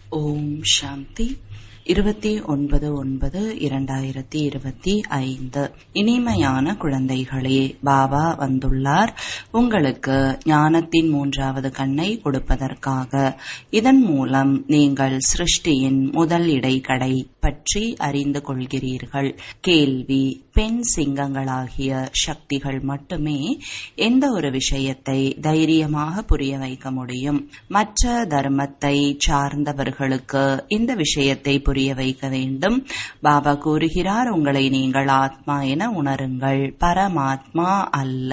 ஓம் சாந்தி இருபத்தி ஒன்பது ஒன்பது இரண்டாயிரத்தி இருபத்தி ஐந்து இனிமையான குழந்தைகளே பாபா வந்துள்ளார் உங்களுக்கு ஞானத்தின் மூன்றாவது கண்ணை கொடுப்பதற்காக இதன் மூலம் நீங்கள் சிருஷ்டியின் முதல் இடைக்கடை பற்றி அறிந்து கொள்கிறீர்கள் கேள்வி பெண் சிங்கங்களாகிய சக்திகள் மட்டுமே எந்த ஒரு விஷயத்தை தைரியமாக புரிய வைக்க முடியும் மற்ற தர்மத்தை சார்ந்தவர்களுக்கு இந்த விஷயத்தை புரிய வைக்க வேண்டும் பாபா கூறுகிறார் உங்களை நீங்கள் ஆத்மா என உணருங்கள் பரமாத்மா அல்ல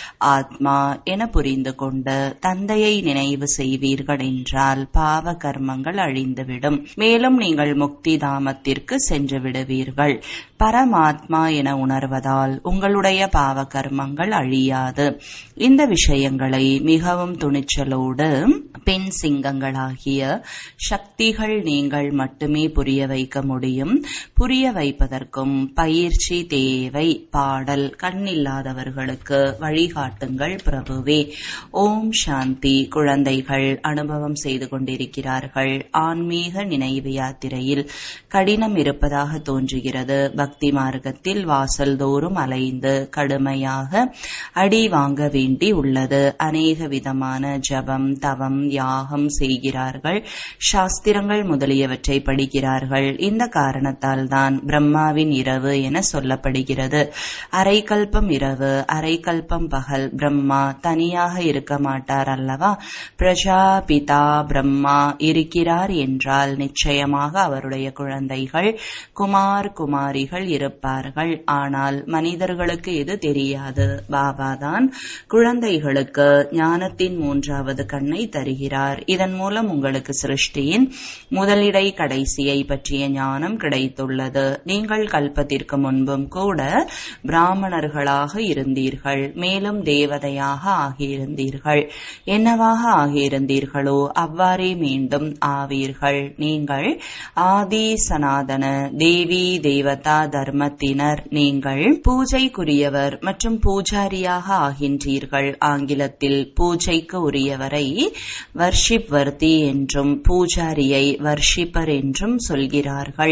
ஆத்மா என புரிந்து கொண்டு தந்தையை நினைவு செய்வீர்கள் என்றால் பாவ கர்மங்கள் அழிந்துவிடும் மேலும் நீங்கள் முக்தி தாமத்திற்கு சென்று விடுவீர்கள் பரமாத்மா என உணர்வதால் உங்களுடைய பாவ கர்மங்கள் அழியாது இந்த விஷயங்களை மிகவும் துணிச்சலோடு பெண் சிங்கங்களாகிய சக்திகள் நீங்கள் மட்டுமே புரிய வைக்க முடியும் புரிய வைப்பதற்கும் பயிற்சி தேவை பாடல் கண்ணில்லாதவர்களுக்கு வழிகாட்டுங்கள் பிரபுவே ஓம் சாந்தி குழந்தைகள் அனுபவம் செய்து கொண்டிருக்கிறார்கள் ஆன்மீக நினைவு யாத்திரையில் கடினம் இருப்பதாக தோன்றுகிறது பக்தி மார்க்கத்தில் வாசல் தோறும் அலைந்து கடுமையாக அடி வாங்க வேண்டி உள்ளது அநேக விதமான ஜபம் தவம் யாகம் செய்கிறார்கள் சாஸ்திரங்கள் முதலியவற்றை படிக்கிறார்கள் இந்த காரணத்தால் தான் பிரம்மாவின் இரவு என சொல்லப்படுகிறது அரைக்கல்பம் இரவு அரைக்கல்பம் பகல் பிரம்மா தனியாக இருக்க மாட்டார் அல்லவா பிரஜாபிதா பிரம்மா இருக்கிறார் என்றால் நிச்சயமாக அவருடைய குழந்தைகள் குமார் குமாரிகள் இருப்பார்கள் ஆனால் மனிதர்களுக்கு இது தெரியாது பாபா தான் குழந்தைகளுக்கு ஞானத்தின் மூன்றாவது கண்ணை தருகிறார் இதன் மூலம் உங்களுக்கு சிருஷ்டியின் முதலிடை கடைசியை பற்றிய ஞானம் கிடைத்துள்ளது நீங்கள் கல்பத்திற்கு முன்பும் கூட பிராமணர்களாக இருந்தீர்கள் மேலும் தேவதையாக ஆகியிருந்தீர்கள் என்னவாக ஆகியிருந்தீர்களோ அவ்வாறே மீண்டும் ஆவீர்கள் நீங்கள் ஆதி சனாதன தேவி தேவதா தர்மத்தினர் நீங்கள் பூஜைக்குரியவர் மற்றும் பூஜாரியாக ஆகின்றீர்கள் ஆங்கிலத்தில் பூஜைக்கு உரியவரை வர்ஷிப் வர்த்தி என்றும் பூஜாரியை வர்ஷிப்பர் என்றும் சொல்கிறார்கள்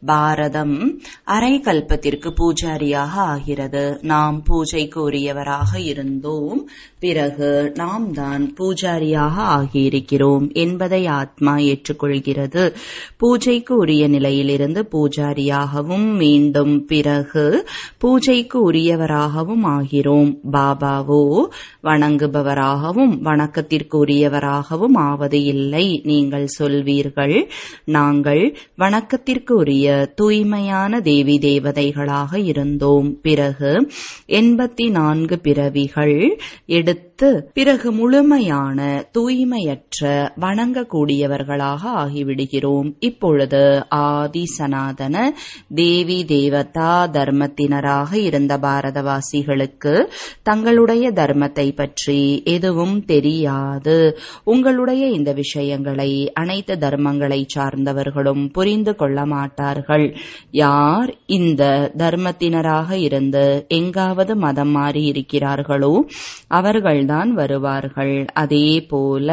பாரதம் அரை கல்பத்திற்கு பூஜாரியாக ஆகிறது நாம் பூஜைக்கு உரியவராக இருந்தோம் பிறகு நாம் தான் பூஜாரியாக ஆகியிருக்கிறோம் என்பதை ஆத்மா ஏற்றுக்கொள்கிறது பூஜைக்கு உரிய நிலையிலிருந்து பூஜாரியாகவும் மீண்டும் பிறகு பூஜைக்கு உரியவராகவும் ஆகிறோம் பாபாவோ வணங்குபவராகவும் வணக்கத்திற்கு உரியவராகவும் ஆவது இல்லை நீங்கள் சொல்வீர்கள் நாங்கள் வணக்கத்திற்கு உரிய தூய்மையான தேவி தேவதைகளாக இருந்தோம் பிறகு எண்பத்தி நான்கு பிறவிகள் எடுத்து பிறகு முழுமையான தூய்மையற்ற வணங்கக்கூடியவர்களாக ஆகிவிடுகிறோம் இப்பொழுது ஆதி சனாதன தேவி தேவதா தர்மத்தினராக இருந்த பாரதவாசிகளுக்கு தங்களுடைய தர்மத்தை பற்றி எதுவும் தெரியாது உங்களுடைய இந்த விஷயங்களை அனைத்து தர்மங்களை சார்ந்தவர்களும் புரிந்து கொள்ள மாட்டார்கள் யார் இந்த தர்மத்தினராக இருந்து எங்காவது மதம் மாறி இருக்கிறார்களோ அவர்கள்தான் வருவார்கள் அதே போல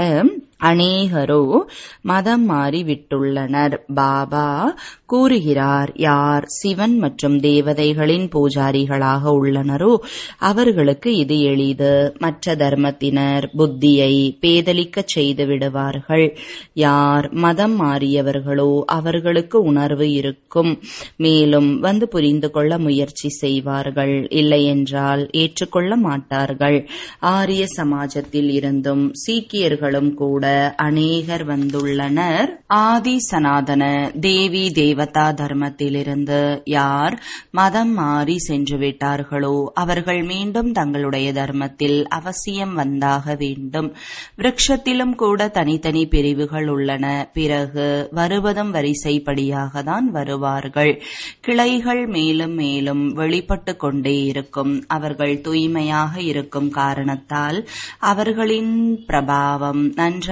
அநேகரோ மதம் மாறி விட்டுள்ளனர் பாபா கூறுகிறார் யார் சிவன் மற்றும் தேவதைகளின் பூஜாரிகளாக உள்ளனரோ அவர்களுக்கு இது எளிது மற்ற தர்மத்தினர் புத்தியை பேதலிக்க செய்து விடுவார்கள் யார் மதம் மாறியவர்களோ அவர்களுக்கு உணர்வு இருக்கும் மேலும் வந்து புரிந்து கொள்ள முயற்சி செய்வார்கள் இல்லையென்றால் ஏற்றுக்கொள்ள மாட்டார்கள் ஆரிய சமாஜத்தில் இருந்தும் சீக்கியர்களும் கூட அநேகர் வந்துள்ளனர் ஆதி சனாதன தேவி தேவதா தர்மத்திலிருந்து யார் மதம் மாறி சென்று விட்டார்களோ அவர்கள் மீண்டும் தங்களுடைய தர்மத்தில் அவசியம் வந்தாக வேண்டும் விரக்ஷத்திலும் கூட தனித்தனி பிரிவுகள் உள்ளன பிறகு வருவதும் வரிசைப்படியாக தான் வருவார்கள் கிளைகள் மேலும் மேலும் வெளிப்பட்டு கொண்டே இருக்கும் அவர்கள் தூய்மையாக இருக்கும் காரணத்தால் அவர்களின் பிரபாவம் நன்றாக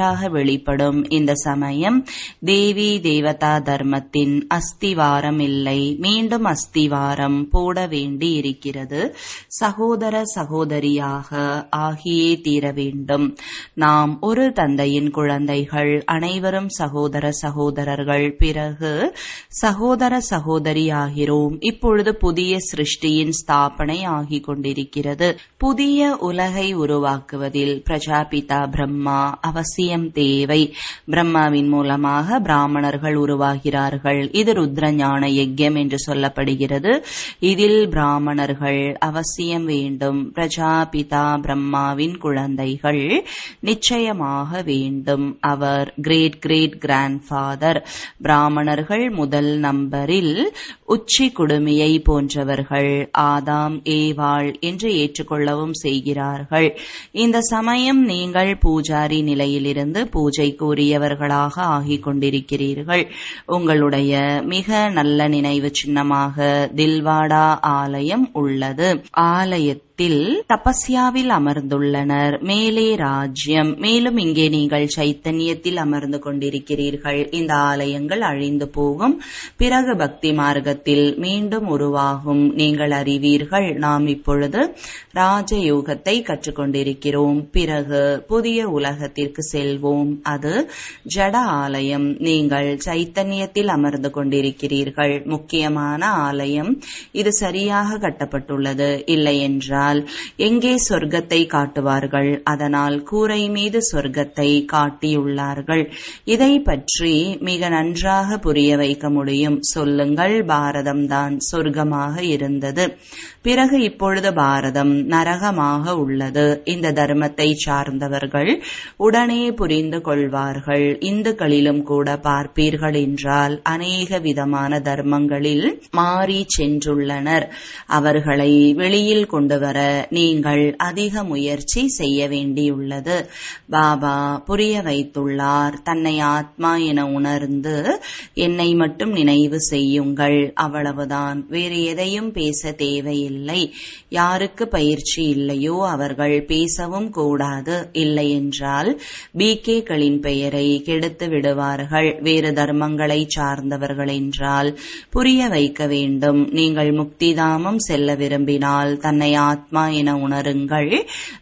நன்றாக வெளிப்படும் இந்த சமயம் தேவி தேவதா தர்மத்தின் அஸ்திவாரம் இல்லை மீண்டும் அஸ்திவாரம் போட வேண்டி இருக்கிறது சகோதர சகோதரியாக ஆகியே தீர வேண்டும் நாம் ஒரு தந்தையின் குழந்தைகள் அனைவரும் சகோதர சகோதரர்கள் பிறகு சகோதர சகோதரி ஆகிறோம் இப்பொழுது புதிய சிருஷ்டியின் ஸ்தாபனை ஆகிக் கொண்டிருக்கிறது புதிய உலகை உருவாக்குவதில் பிரஜாபிதா பிரம்மா அவசியம் தேவை பிரம்மாவின் மூலமாக பிராமணர்கள் உருவாகிறார்கள் இது ருத்ர ஞான யஜ்யம் என்று சொல்லப்படுகிறது இதில் பிராமணர்கள் அவசியம் வேண்டும் பிரஜாபிதா பிரம்மாவின் குழந்தைகள் நிச்சயமாக வேண்டும் அவர் கிரேட் கிரேட் கிராண்ட் ஃபாதர் பிராமணர்கள் முதல் நம்பரில் உச்சி குடுமியை போன்றவர்கள் ஆதாம் ஏவாள் என்று ஏற்றுக்கொள்ளவும் செய்கிறார்கள் இந்த சமயம் நீங்கள் பூஜாரி நிலையிலிருந்து பூஜைக்கு உரியவர்களாக ஆகிக் கொண்டிருக்கிறீர்கள் உங்களுடைய மிக நல்ல நினைவு சின்னமாக தில்வாடா ஆலயம் உள்ளது ஆலயத்தில் தபஸ்யாவில் அமர்ந்துள்ளனர் மேலே ராஜ்யம் மேலும் இங்கே நீங்கள் சைத்தன்யத்தில் அமர்ந்து கொண்டிருக்கிறீர்கள் இந்த ஆலயங்கள் அழிந்து போகும் பிறகு பக்தி மார்க்கத்தில் மீண்டும் உருவாகும் நீங்கள் அறிவீர்கள் நாம் இப்பொழுது ராஜயோகத்தை கற்றுக்கொண்டிருக்கிறோம் பிறகு புதிய உலகத்திற்கு செல்வோம் அது ஜட ஆலயம் நீங்கள் சைத்தன்யத்தில் அமர்ந்து கொண்டிருக்கிறீர்கள் முக்கியமான ஆலயம் இது சரியாக கட்டப்பட்டுள்ளது இல்லை என்றால் எங்கே சொர்க்கத்தை காட்டுவார்கள் அதனால் கூரை மீது சொர்க்கத்தை காட்டியுள்ளார்கள் இதை பற்றி மிக நன்றாக புரிய வைக்க முடியும் சொல்லுங்கள் பாரதம்தான் சொர்க்கமாக இருந்தது பிறகு இப்பொழுது பாரதம் நரகமாக உள்ளது இந்த தர்மத்தை சார்ந்தவர்கள் உடனே புரிந்து கொள்வார்கள் இந்துக்களிலும் கூட பார்ப்பீர்கள் என்றால் அநேக விதமான தர்மங்களில் மாறி சென்றுள்ளனர் அவர்களை வெளியில் கொண்டு வர நீங்கள் அதிக முயற்சி செய்ய வேண்டியுள்ளது பாபா புரிய வைத்துள்ளார் தன்னை ஆத்மா என உணர்ந்து என்னை மட்டும் நினைவு செய்யுங்கள் அவ்வளவுதான் வேறு எதையும் பேச தேவையில்லை யாருக்கு பயிற்சி இல்லையோ அவர்கள் பேசவும் கூடாது இல்லை என்றால் பிகேக்களின் பெயரை கெடுத்து விடுவார்கள் வேறு தர்மங்களை சார்ந்தவர்கள் என்றால் புரிய வைக்க வேண்டும் நீங்கள் முக்திதாமம் செல்ல விரும்பினால் தன்னை ஆத்மா என உணருங்கள்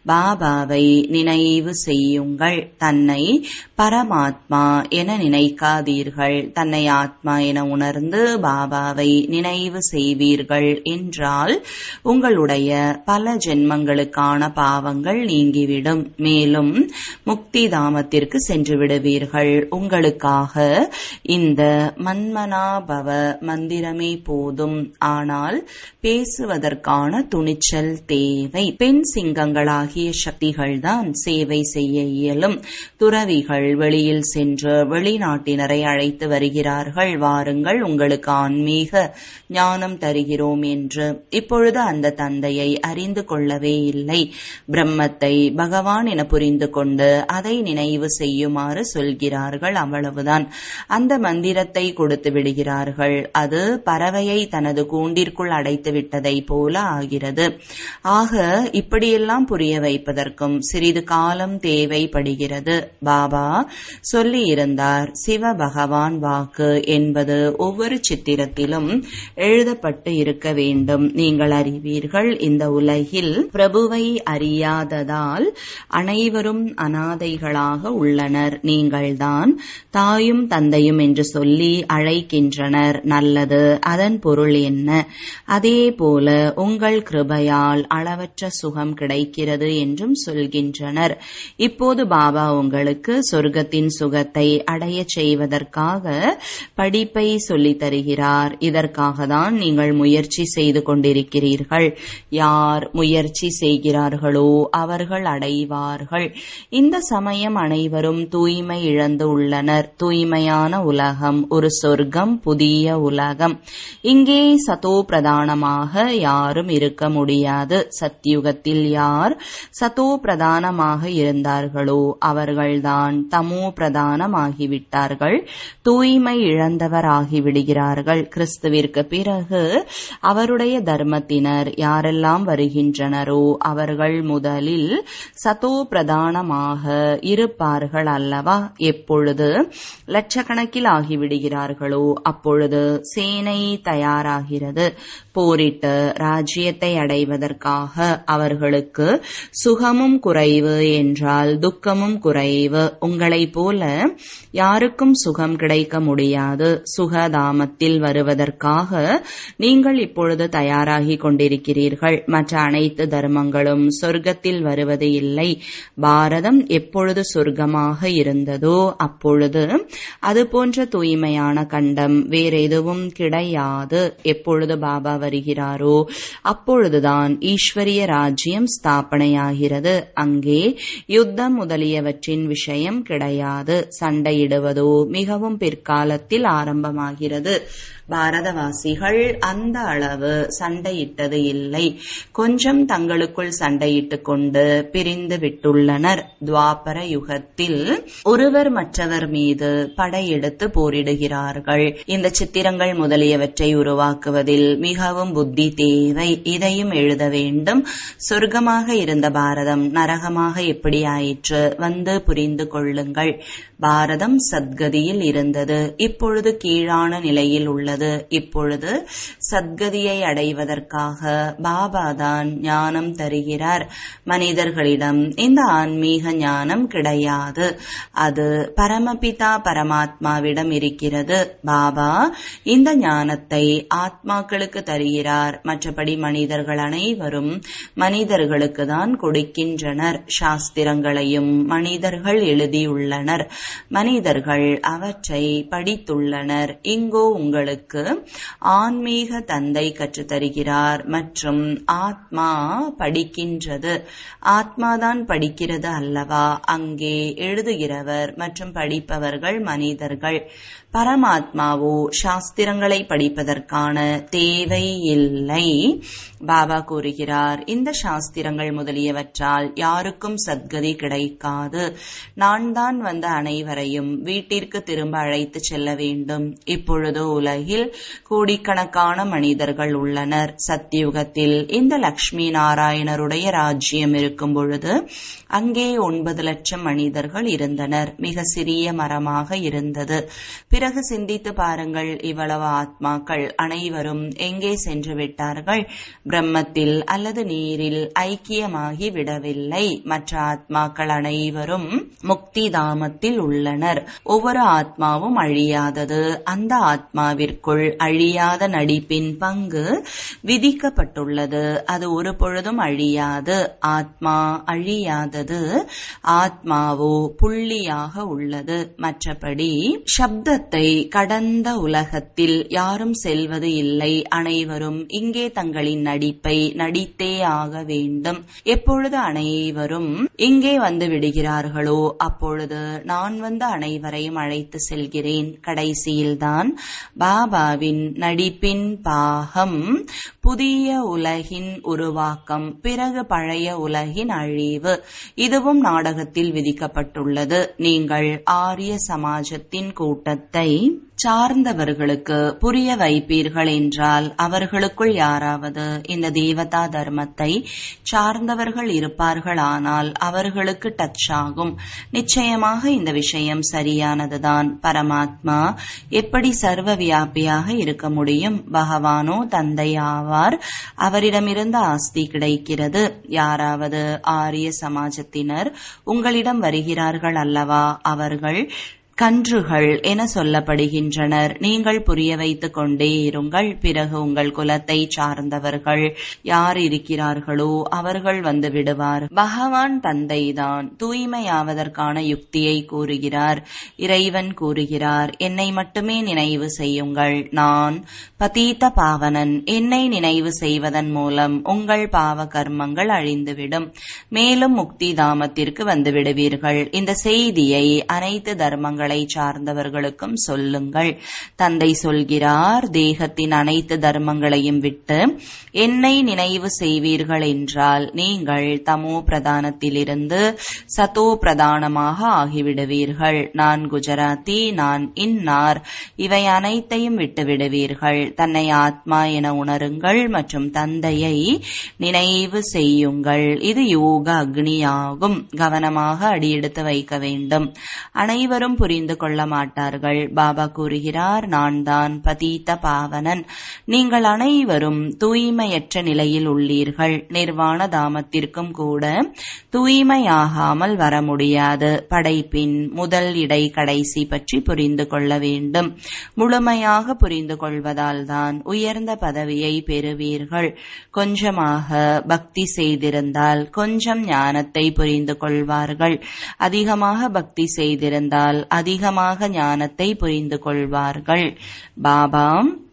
பாபாவை நினைவு செய்யுங்கள் தன்னை பரமாத்மா என நினைக்காதீர்கள் தன்னை ஆத்மா என உணர்ந்து பாபாவை நினைவு செய்வீர்கள் என்றால் உங்களுடைய பல ஜென்மங்களுக்கான பாவங்கள் நீங்கிவிடும் மேலும் முக்தி தாமத்திற்கு சென்று விடுவீர்கள் உங்களுக்காக இந்த மன்மனாபவ மந்திரமே போதும் ஆனால் பேசுவதற்கான துணிச்சல் தேவை பெண் சிங்கங்களாகிய சக்திகள்தான் சேவை செய்ய இயலும் துறவிகள் வெளியில் சென்று வெளிநாட்டினரை அழைத்து வருகிறார்கள் வாருங்கள் உங்களுக்கு ஆன்மீக ஞானம் தருகிறோம் என்று இப்பொழுது அந்த தந்தையை அறிந்து கொள்ளவே இல்லை பிரம்மத்தை பகவான் என புரிந்து கொண்டு அதை நினைவு செய்யுமாறு சொல்கிறார்கள் அவ்வளவுதான் அந்த மந்திரத்தை கொடுத்து விடுகிறார்கள் அது பறவையை தனது கூண்டிற்குள் அடைத்து விட்டதை போல ஆகிறது ஆக இப்படியெல்லாம் புரிய வைப்பதற்கும் சிறிது காலம் தேவைப்படுகிறது பாபா சொல்லி இருந்தார் சிவ பகவான் வாக்கு என்பது ஒவ்வொரு சித்திரத்திலும் எழுதப்பட்டு இருக்க வேண்டும் நீங்கள் அறிவீர்கள் இந்த உலகில் பிரபுவை அறியாததால் அனைவரும் அனாதைகளாக உள்ளனர் நீங்கள்தான் தாயும் தந்தையும் என்று சொல்லி அழைக்கின்றனர் நல்லது அதன் பொருள் என்ன அதே போல உங்கள் கிருபையால் அளவற்ற சுகம் கிடைக்கிறது என்றும் சொல்கின்றனர் இப்போது பாபா உங்களுக்கு சொர்க்கத்தின் சுகத்தை அடைய செய்வதற்காக படிப்பை சொல்லித் தருகிறார் இதற்காக தான் நீங்கள் முயற்சி செய்து கொண்டிருக்கிறீர்கள் யார் முயற்சி செய்கிறார்களோ அவர்கள் அடைவார்கள் இந்த சமயம் அனைவரும் தூய்மை இழந்து உள்ளனர் தூய்மையான உலகம் ஒரு சொர்க்கம் புதிய உலகம் இங்கே சதோ பிரதானமாக யாரும் இருக்க முடியாது சத்தியுகத்தில் யார் சதோ பிரதானமாக இருந்தார்களோ அவர்கள்தான் தமோ பிரதானமாகிவிட்டார்கள் தூய்மை இழந்தவராகிவிடுகிறார்கள் கிறிஸ்துவிற்கு பிறகு அவருடைய தர்மத்தினர் யாரெல்லாம் வருகின்றனரோ அவர்கள் முதலில் சதோ பிரதானமாக இருப்பார்கள் அல்லவா எப்பொழுது லட்சக்கணக்கில் ஆகிவிடுகிறார்களோ அப்பொழுது சேனை தயாராகிறது போரிட்டு ராஜ்யத்தை அடைவதற்காக அவர்களுக்கு சுகமும் குறைவு என்றால் துக்கமும் குறைவு உங்களைப் போல யாருக்கும் சுகம் கிடைக்க முடியாது சுகதாமத்தில் வருவதற்காக நீங்கள் இப்பொழுது தயாராகி கொண்டிருக்கிறீர்கள் மற்ற அனைத்து தர்மங்களும் சொர்க்கத்தில் வருவது இல்லை பாரதம் எப்பொழுது சொர்க்கமாக இருந்ததோ அப்பொழுது அது போன்ற தூய்மையான கண்டம் வேறெதுவும் கிடையாது எப்பொழுது பாபா வருகிறாரோ அப்பொழுதுதான் ஈஸ்வரிய ராஜ்யம் ஸ்தாபனையாகிறது அங்கே யுத்தம் முதலியவற்றின் விஷயம் கிடையாது சண்டையிடுவதோ மிகவும் பிற்காலத்தில் ஆரம்பமாகிறது பாரதவாசிகள் அந்த அளவு சண்டையிட்டது இல்லை கொஞ்சம் தங்களுக்குள் சண்டையிட்டுக் கொண்டு பிரிந்து விட்டுள்ளனர் துவாபர யுகத்தில் ஒருவர் மற்றவர் மீது படையெடுத்து போரிடுகிறார்கள் இந்த சித்திரங்கள் முதலியவற்றை உருவாக்குவதில் மிகவும் புத்தி தேவை இதையும் எழுத வேண்டும் சொர்க்கமாக இருந்த பாரதம் நரகமாக எப்படி ஆயிற்று வந்து புரிந்து கொள்ளுங்கள் பாரதம் சத்கதியில் இருந்தது இப்பொழுது கீழான நிலையில் உள்ளது இப்பொழுது சத்கதியை அடைவதற்காக பாபாதான் ஞானம் தருகிறார் மனிதர்களிடம் இந்த ஆன்மீக ஞானம் கிடையாது அது பரமபிதா பரமாத்மாவிடம் இருக்கிறது பாபா இந்த ஞானத்தை ஆத்மாக்களுக்கு தருகிறார் மற்றபடி மனிதர்கள் அனைவரும் மனிதர்களுக்கு தான் கொடுக்கின்றனர் சாஸ்திரங்களையும் மனிதர்கள் எழுதியுள்ளனர் மனிதர்கள் அவற்றை படித்துள்ளனர் இங்கோ உங்களுக்கு ஆன்மீக தந்தை கற்றுத்தருகிறார் மற்றும் ஆத்மா படிக்கின்றது ஆத்மாதான் படிக்கிறது அல்லவா அங்கே எழுதுகிறவர் மற்றும் படிப்பவர்கள் மனிதர்கள் பரமாத்மாவோ சாஸ்திரங்களை படிப்பதற்கான தேவை இல்லை பாபா கூறுகிறார் இந்த சாஸ்திரங்கள் முதலியவற்றால் யாருக்கும் சத்கதி கிடைக்காது நான் தான் வந்த அனைவரையும் வீட்டிற்கு திரும்ப அழைத்து செல்ல வேண்டும் இப்பொழுது உலகில் கோடிக்கணக்கான மனிதர்கள் உள்ளனர் சத்தியுகத்தில் இந்த லக்ஷ்மி நாராயணருடைய ராஜ்யம் இருக்கும் பொழுது அங்கே ஒன்பது லட்சம் மனிதர்கள் இருந்தனர் மிக சிறிய மரமாக இருந்தது பிறகு சிந்தித்து பாருங்கள் இவ்வளவு ஆத்மாக்கள் அனைவரும் எங்கே சென்று விட்டார்கள் பிரம்மத்தில் அல்லது நீரில் ஐக்கியமாகி விடவில்லை மற்ற ஆத்மாக்கள் அனைவரும் முக்தி தாமத்தில் உள்ளனர் ஒவ்வொரு ஆத்மாவும் அழியாதது அந்த ஆத்மாவிற்குள் அழியாத நடிப்பின் பங்கு விதிக்கப்பட்டுள்ளது அது ஒரு பொழுதும் அழியாது ஆத்மா அழியாதது ஆத்மாவோ புள்ளியாக உள்ளது மற்றபடி சப்தத்தை கடந்த உலகத்தில் யாரும் செல்வது இல்லை அனைவரும் இங்கே தங்களின் நடிப்பை நடித்தே ஆக வேண்டும் எப்பொழுது அனைவரும் இங்கே வந்து விடுகிறார்களோ அப்பொழுது நான் வந்து அனைவரையும் அழைத்து செல்கிறேன் கடைசியில்தான் பாபாவின் நடிப்பின் பாகம் புதிய உலகின் உருவாக்கம் பிறகு பழைய உலகின் அழிவு இதுவும் நாடகத்தில் விதிக்கப்பட்டுள்ளது நீங்கள் ஆரிய சமாஜத்தின் கூட்டத்தை சார்ந்தவர்களுக்கு புரிய வைப்பீர்கள் என்றால் அவர்களுக்குள் யாராவது இந்த தேவதா தர்மத்தை சார்ந்தவர்கள் இருப்பார்கள் ஆனால் அவர்களுக்கு டச் ஆகும் நிச்சயமாக இந்த விஷயம் சரியானதுதான் பரமாத்மா எப்படி சர்வ வியாபியாக இருக்க முடியும் பகவானோ தந்தை ஆவார் அவரிடமிருந்து ஆஸ்தி கிடைக்கிறது யாராவது ஆரிய சமாஜத்தினர் உங்களிடம் வருகிறார்கள் அல்லவா அவர்கள் கன்றுகள் என சொல்லப்படுகின்றனர் நீங்கள் புரிய வைத்துக் கொண்டே இருங்கள் பிறகு உங்கள் குலத்தை சார்ந்தவர்கள் யார் இருக்கிறார்களோ அவர்கள் வந்து விடுவார் பகவான் தந்தைதான் தூய்மையாவதற்கான யுக்தியை கூறுகிறார் இறைவன் கூறுகிறார் என்னை மட்டுமே நினைவு செய்யுங்கள் நான் பதீத்த பாவனன் என்னை நினைவு செய்வதன் மூலம் உங்கள் பாவ கர்மங்கள் அழிந்துவிடும் மேலும் முக்தி தாமத்திற்கு வந்து விடுவீர்கள் இந்த செய்தியை அனைத்து தர்மங்களை உங்களை சார்ந்தவர்களுக்கும் சொல்லுங்கள் தந்தை சொல்கிறார் தேகத்தின் அனைத்து தர்மங்களையும் விட்டு என்னை நினைவு செய்வீர்கள் என்றால் நீங்கள் தமோ பிரதானத்திலிருந்து சதோ பிரதானமாக ஆகிவிடுவீர்கள் நான் குஜராத்தி நான் இன்னார் இவை அனைத்தையும் விட்டுவிடுவீர்கள் தன்னை ஆத்மா என உணருங்கள் மற்றும் தந்தையை நினைவு செய்யுங்கள் இது யோக அக்னியாகும் கவனமாக அடியெடுத்து வைக்க வேண்டும் அனைவரும் புரிந்து கொள்ள மாட்டார்கள் பாபா கூறுகிறார் நான் தான் பதீத்த பாவனன் நீங்கள் அனைவரும் தூய்மையற்ற நிலையில் உள்ளீர்கள் நிர்வாண தாமத்திற்கும் கூட தூய்மையாகாமல் வர முடியாது படைப்பின் முதல் இடை கடைசி பற்றி புரிந்து கொள்ள வேண்டும் முழுமையாக புரிந்து கொள்வதால் தான் உயர்ந்த பதவியை பெறுவீர்கள் கொஞ்சமாக பக்தி செய்திருந்தால் கொஞ்சம் ஞானத்தை புரிந்து கொள்வார்கள் அதிகமாக பக்தி செய்திருந்தால் அதிகமாக ஞானத்தை புரிந்து கொள்வார்கள் பாபா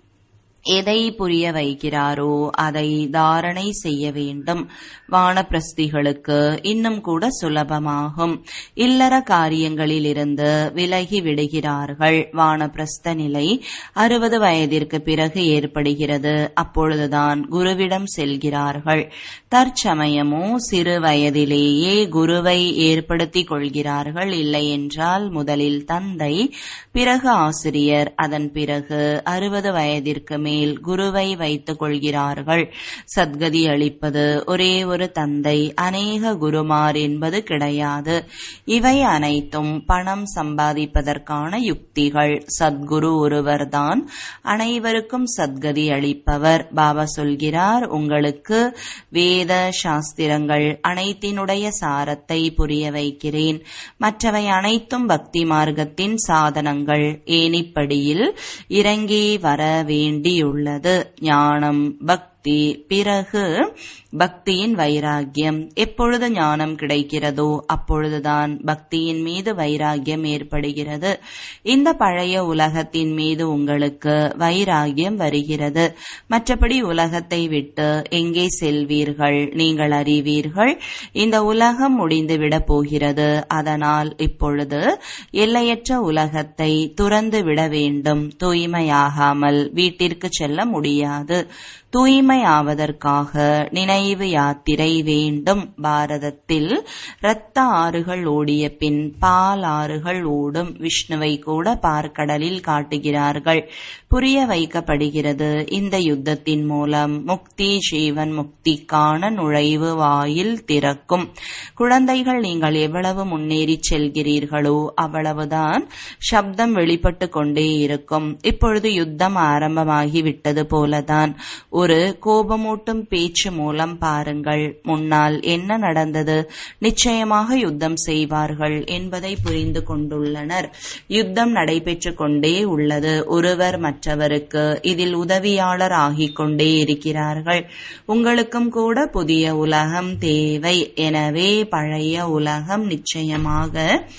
எதை புரிய வைக்கிறாரோ அதை தாரணை செய்ய வேண்டும் வானப்பிரஸ்திகளுக்கு இன்னும் கூட சுலபமாகும் இல்லற காரியங்களிலிருந்து விலகி விடுகிறார்கள் வானப்பிரஸ்த நிலை அறுபது வயதிற்கு பிறகு ஏற்படுகிறது அப்பொழுதுதான் குருவிடம் செல்கிறார்கள் தற்சமயமோ சிறு வயதிலேயே குருவை ஏற்படுத்திக் கொள்கிறார்கள் இல்லை என்றால் முதலில் தந்தை பிறகு ஆசிரியர் அதன் பிறகு அறுபது வயதிற்கு மேல் குருவை வைத்துக் கொள்கிறார்கள் சத்கதி அளிப்பது ஒரே ஒரு தந்தை அநேக குருமார் என்பது கிடையாது இவை அனைத்தும் பணம் சம்பாதிப்பதற்கான யுக்திகள் சத்குரு ஒருவர்தான் அனைவருக்கும் சத்கதி அளிப்பவர் பாபா சொல்கிறார் உங்களுக்கு வேத சாஸ்திரங்கள் அனைத்தினுடைய சாரத்தை புரிய வைக்கிறேன் மற்றவை அனைத்தும் பக்தி மார்க்கத்தின் சாதனங்கள் ஏனிப்படியில் இறங்கி வர வேண்டியுள்ளது ஞானம் பக்தி பிறகு பக்தியின் வைராகியம் எப்பொழுது ஞானம் கிடைக்கிறதோ அப்பொழுதுதான் பக்தியின் மீது வைராகியம் ஏற்படுகிறது இந்த பழைய உலகத்தின் மீது உங்களுக்கு வைராகியம் வருகிறது மற்றபடி உலகத்தை விட்டு எங்கே செல்வீர்கள் நீங்கள் அறிவீர்கள் இந்த உலகம் முடிந்துவிடப் போகிறது அதனால் இப்பொழுது எல்லையற்ற உலகத்தை துறந்து விட வேண்டும் தூய்மையாகாமல் வீட்டிற்கு செல்ல முடியாது தூய்மை ஆவதற்காக நினைவு யாத்திரை வேண்டும் பாரதத்தில் இரத்த ஆறுகள் ஓடிய பின் பால் ஆறுகள் ஓடும் விஷ்ணுவை கூட பார்க்கடலில் காட்டுகிறார்கள் புரிய வைக்கப்படுகிறது இந்த யுத்தத்தின் மூலம் முக்தி ஜீவன் முக்திக்கான நுழைவு வாயில் திறக்கும் குழந்தைகள் நீங்கள் எவ்வளவு முன்னேறி செல்கிறீர்களோ அவ்வளவுதான் சப்தம் வெளிப்பட்டு கொண்டே இருக்கும் இப்பொழுது யுத்தம் ஆரம்பமாகி விட்டது போலதான் ஒரு கோபமூட்டும் பேச்சு மூலம் பாருங்கள் முன்னால் என்ன நடந்தது நிச்சயமாக யுத்தம் செய்வார்கள் என்பதை புரிந்து கொண்டுள்ளனர் யுத்தம் நடைபெற்று கொண்டே உள்ளது ஒருவர் மற்றவருக்கு இதில் உதவியாளர் ஆகிக் கொண்டே இருக்கிறார்கள் உங்களுக்கும் கூட புதிய உலகம் தேவை எனவே பழைய உலகம் நிச்சயமாக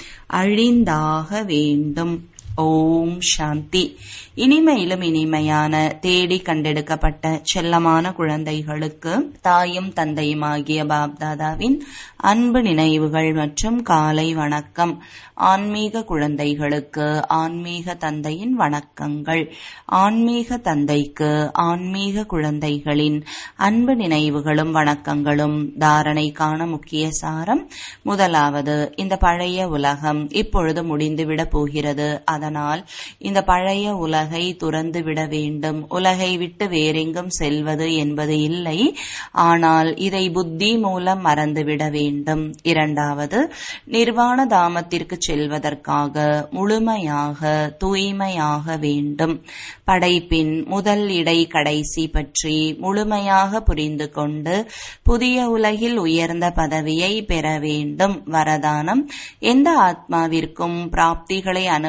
அழிந்தாக வேண்டும் ஓம் சாந்தி இனிமையிலும் இனிமையான தேடி கண்டெடுக்கப்பட்ட செல்லமான குழந்தைகளுக்கு தாயும் தந்தையுமாகிய பாப்தாதாவின் அன்பு நினைவுகள் மற்றும் காலை வணக்கம் ஆன்மீக குழந்தைகளுக்கு ஆன்மீக தந்தையின் வணக்கங்கள் ஆன்மீக தந்தைக்கு ஆன்மீக குழந்தைகளின் அன்பு நினைவுகளும் வணக்கங்களும் தாரணைக்கான முக்கிய சாரம் முதலாவது இந்த பழைய உலகம் இப்பொழுது முடிந்துவிடப் போகிறது அதனால் இந்த பழைய உலகை துறந்து விட வேண்டும் உலகை விட்டு வேறெங்கும் செல்வது என்பது இல்லை ஆனால் இதை புத்தி மூலம் மறந்துவிட வேண்டும் இரண்டாவது நிர்வாண தாமத்திற்கு செல்வதற்காக முழுமையாக தூய்மையாக வேண்டும் படைப்பின் முதல் இடை கடைசி பற்றி முழுமையாக புரிந்து கொண்டு புதிய உலகில் உயர்ந்த பதவியை பெற வேண்டும் வரதானம் எந்த ஆத்மாவிற்கும் பிராப்திகளை அனுபவம்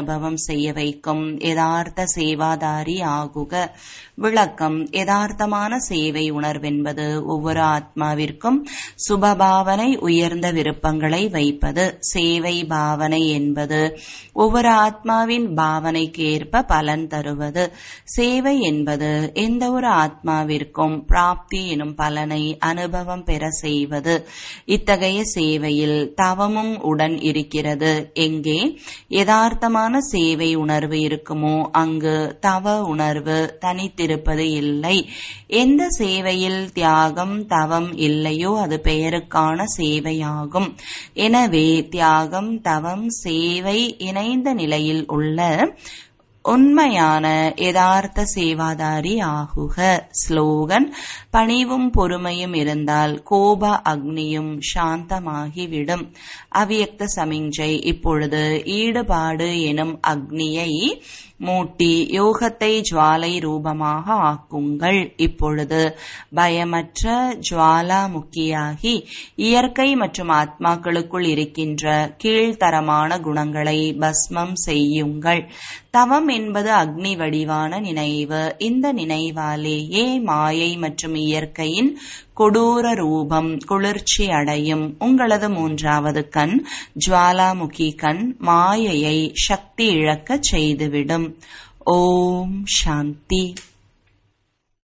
செய்ய வைக்கும் யதார்த்த சேவாதாரி ஆகுக விளக்கம் யதார்த்தமான சேவை உணர்வென்பது ஒவ்வொரு ஆத்மாவிற்கும் சுபபாவனை உயர்ந்த விருப்பங்களை வைப்பது சேவை பாவனை என்பது ஒவ்வொரு ஆத்மாவின் பாவனைக்கு ஏற்ப பலன் தருவது சேவை என்பது எந்த ஒரு ஆத்மாவிற்கும் பிராப்தி எனும் பலனை அனுபவம் பெற செய்வது இத்தகைய சேவையில் தவமும் உடன் இருக்கிறது எங்கே யதார்த்தமான சேவை உணர்வு இருக்குமோ அங்கு தவ உணர்வு தனித்திருப்பது இல்லை எந்த சேவையில் தியாகம் தவம் இல்லையோ அது பெயருக்கான சேவையாகும் எனவே தியாகம் தவம் சேவை இணைந்த நிலையில் உள்ள உண்மையான யதார்த்த சேவாதாரி ஆகுக ஸ்லோகன் பணிவும் பொறுமையும் இருந்தால் கோப அக்னியும் சாந்தமாகிவிடும் அவ்யக்த சமிஞ்சை இப்பொழுது ஈடுபாடு எனும் அக்னியை மூட்டி யோகத்தை ஜுவாலை ரூபமாக ஆக்குங்கள் இப்பொழுது பயமற்ற ஜுவாலாமுக்கியாகி இயற்கை மற்றும் ஆத்மாக்களுக்குள் இருக்கின்ற கீழ்த்தரமான குணங்களை பஸ்மம் செய்யுங்கள் தவம் என்பது அக்னி வடிவான நினைவு இந்த நினைவாலேயே மாயை மற்றும் இயற்கையின் கொடூர ரூபம் குளிர்ச்சி அடையும் உங்களது மூன்றாவது கண் ஜுவாலாமுகி கண் மாயையை சக்தி இழக்கச் செய்துவிடும் ஓம் சாந்தி